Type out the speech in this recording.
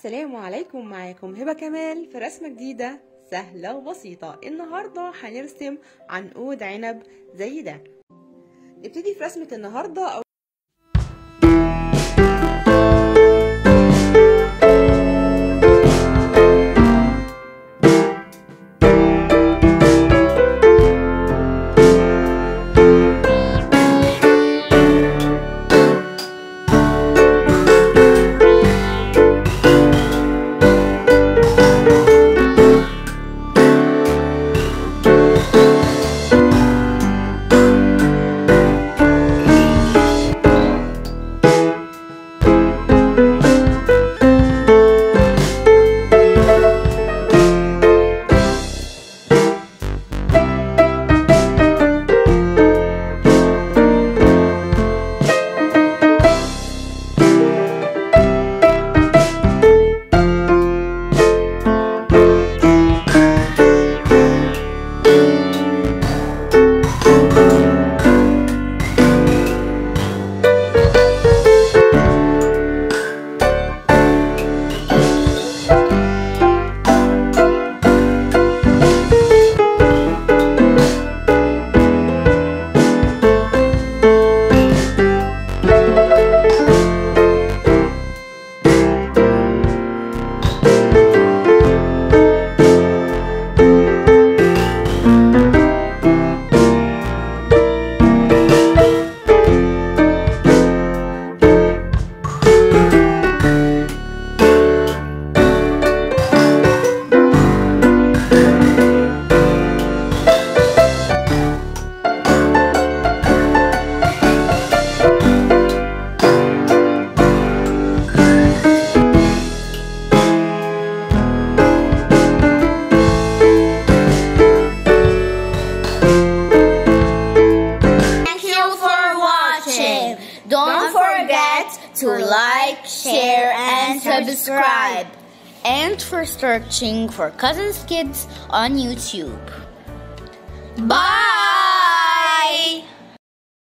السلام عليكم معاكم هبة كمال في رسمة جديدة سهلة وبسيطة النهاردة هنرسم عنقود عنب زي ده نبتدي في رسمة النهاردة أو Thank you for watching. Don't forget to like, share, and subscribe. And for searching for Cousins Kids on YouTube. Bye!